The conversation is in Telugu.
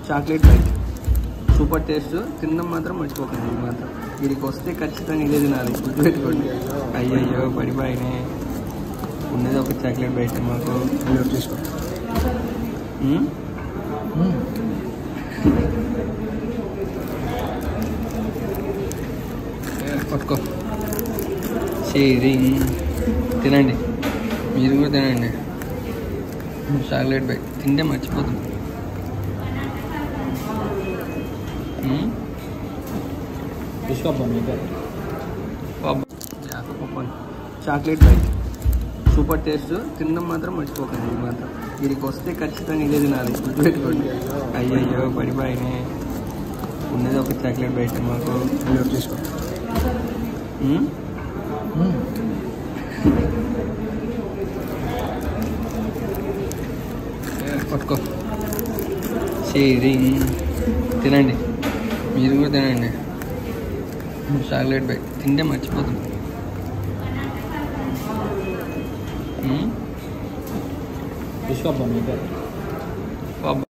చాక్లెట్ బైట్ సూపర్ టేస్ట్ తినడం మాత్రం మర్చిపోకండి ఇది మాత్రం వీడికి వస్తే ఖచ్చితంగా ఇదే తినాలి గుర్తుపెట్టుకోండి అయ్యయ్యో పడిపోయినే ఉన్నది ఒక చాక్లెట్ బైట్ మాకు అయ్యో తీసుకో ఉమ్? పట్టుకో షేరింగ్ తినండి మీరు కూడా తినండి చాక్లెట్ బైట్ తింటే మర్చిపోతుంది ఉమ్? తీసుకోబ్బా మీకే పాప- పాప. చాక్లెట్ బైట్ సూపర్ టేస్ట్ తినడం మాత్రం మర్చిపోకండి ఇది మాత్రం వీడికి వస్తే ఖచ్చితంగా ఇదే తినాలి గుర్తుపెట్టుకోండి అయ్యయ్యో పడిపోయినే ఉన్నది ఒక చాక్లెట్ బైట్ మాకు అయ్యో తీసుకో ఉమ్? పట్టుకో షేరింగ్ తినండి మీరు కూడా తినండి చాక్లెట్ బైట్ తింటే మర్చిపోతుంది ఉమ్? తీసుకోబ్బా మీకే పాప